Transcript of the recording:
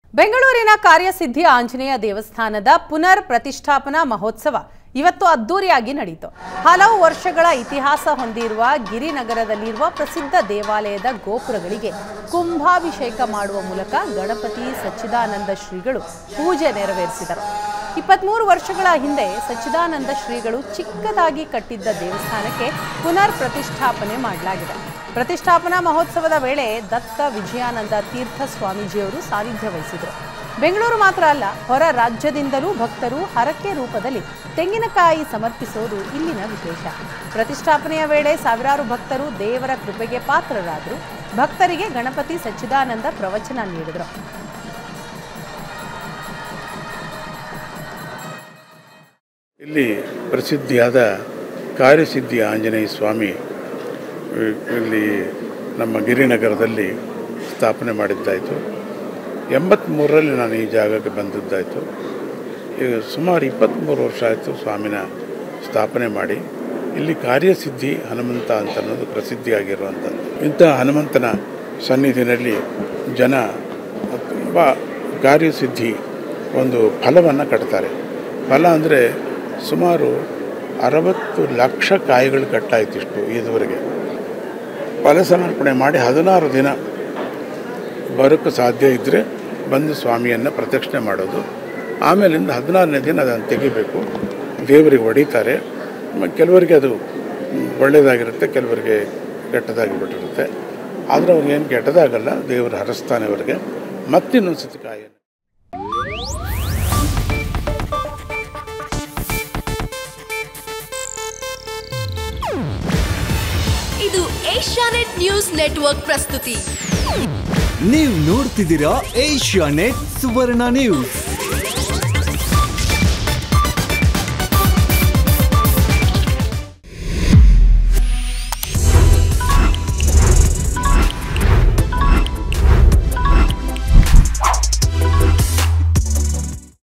ಬೆಂಗಳೂರಿನ ಕಾರ್ಯಸಿದ್ಧಿ ಆಂಜನೇಯ ದೇವಸ್ಥಾನದ ಪುನರ್ ಪ್ರತಿಷ್ಠಾಪನಾ ಮಹೋತ್ಸವ ಇವತ್ತು ಅದ್ದೂರಿಯಾಗಿ ನಡೆಯಿತು ಹಲವು ವರ್ಷಗಳ ಇತಿಹಾಸ ಹೊಂದಿರುವ ಗಿರಿನಗರದಲ್ಲಿರುವ ಪ್ರಸಿದ್ಧ ದೇವಾಲಯದ ಗೋಪುರಗಳಿಗೆ ಕುಂಭಾಭಿಷೇಕ ಮಾಡುವ ಮೂಲಕ ಗಣಪತಿ ಸಚ್ಚಿದಾನಂದ ಶ್ರೀಗಳು ಪೂಜೆ ನೆರವೇರಿಸಿದರು ಇಪ್ಪತ್ಮೂರು ವರ್ಷಗಳ ಹಿಂದೆ ಸಚ್ಚಿದಾನಂದ ಶ್ರೀಗಳು ಚಿಕ್ಕದಾಗಿ ಕಟ್ಟಿದ್ದ ದೇವಸ್ಥಾನಕ್ಕೆ ಪುನರ್ ಪ್ರತಿಷ್ಠಾಪನೆ ಮಾಡಲಾಗಿದೆ ಪ್ರತಿಷ್ಠಾಪನಾ ಮಹೋತ್ಸವದ ವೇಳೆ ದತ್ತ ವಿಜಯಾನಂದ ತೀರ್ಥ ಸ್ವಾಮೀಜಿಯವರು ಸಾನ್ನಿಧ್ಯ ವಹಿಸಿದರು ಬೆಂಗಳೂರು ಮಾತ್ರ ಅಲ್ಲ ಹೊರ ರಾಜ್ಯದಿಂದಲೂ ಭಕ್ತರು ಹರಕೆ ರೂಪದಲ್ಲಿ ತೆಂಗಿನಕಾಯಿ ಸಮರ್ಪಿಸೋದು ಇಲ್ಲಿನ ವಿಶೇಷ ಪ್ರತಿಷ್ಠಾಪನೆಯ ವೇಳೆ ಸಾವಿರಾರು ಭಕ್ತರು ದೇವರ ಕೃಪೆಗೆ ಪಾತ್ರರಾದರು ಭಕ್ತರಿಗೆ ಗಣಪತಿ ಸಚ್ಚಿದಾನಂದ ಪ್ರವಚನ ನೀಡಿದರು ಇಲ್ಲಿ ಪ್ರಸಿದ್ಧಿಯಾದ ಕಾರ್ಯಸಿದ್ಧಿ ಆಂಜನೇಯ ಸ್ವಾಮಿ ಇ- ಇಲ್ಲಿ ನಮ್ಮ ಗಿರಿನಗರದಲ್ಲಿ ಸ್ಥಾಪನೆ ಮಾಡಿದ್ದಾಯಿತು ಎಂಬತ್ತ್ಮೂರರಲ್ಲಿ ನಾನು ಈ ಜಾಗಕ್ಕೆ ಬಂದಿದ್ದಾಯಿತು ಈಗ ಸುಮಾರು ಇಪ್ಪತ್ತ್ಮೂರು ವರ್ಷ ಆಯಿತು ಸ್ವಾಮಿನ ಸ್ಥಾಪನೆ ಮಾಡಿ ಇಲ್ಲಿ ಕಾರ್ಯಸಿದ್ಧಿ ಹನುಮಂತ ಅಂತ ಅನ್ನೋದು ಪ್ರಸಿದ್ಧಿಯಾಗಿರುವಂಥದ್ದು ಇಂಥ ಹನುಮಂತನ ಸನ್ನಿಧಿನಲ್ಲಿ ಜನ ತುಂಬ ಕಾರ್ಯಸಿದ್ಧಿ ಒಂದು ಫಲವನ್ನು ಕಟ್ತಾರೆ ಫಲ ಅಂದರೆ ಸುಮಾರು ಅರವತ್ತು ಲಕ್ಷ ಕಾಯಿಗಳು ಕಟ್ಟಾಯಿತು ಇಷ್ಟು ಇದುವರೆಗೆ ಫಲ ಸಮರ್ಪಣೆ ಮಾಡಿ ಹದಿನಾರು ದಿನ ಬರೋಕ್ಕೆ ಸಾಧ್ಯ ಇದ್ದರೆ ಬಂದು ಸ್ವಾಮಿಯನ್ನು ಪ್ರದಕ್ಷಿಣೆ ಮಾಡೋದು ಆಮೇಲಿಂದ ಹದಿನಾರನೇ ದಿನ ಅದನ್ನು ತೆಗಿಬೇಕು ದೇವರಿಗೆ ಹೊಡಿತಾರೆ ಮ- ಕೆಲವರಿಗೆ ಅದು ಒಳ್ಳೆಯದಾಗಿರುತ್ತೆ ಕೆಲವರಿಗೆ ಕೆಟ್ಟದಾಗಿ ಬಿಟ್ಟಿರುತ್ತೆ ಆದರೆ ಅವ್ರಿಗೇನು ಕೆಟ್ಟದಾಗಲ್ಲ ದೇವರು ಹರಿಸ್ತಾನೆ ಅವರಿಗೆ ಮತ್ತಿನ್ನೊಂದು ಸತಿ ಕಾಯನ್ನು ಇದು ಏಷ್ಯಾನೆಟ್ ನ್ಯೂಸ್ ನೆಟ್ವರ್ಕ್ ಪ್ರಸ್ತುತಿ ನೀವು ನೋಡ್ತಿದ್ದೀರಾ ಏಷ್ಯಾ ನೆಟ್ ಸುವರ್ಣ ನ್ಯೂಸ್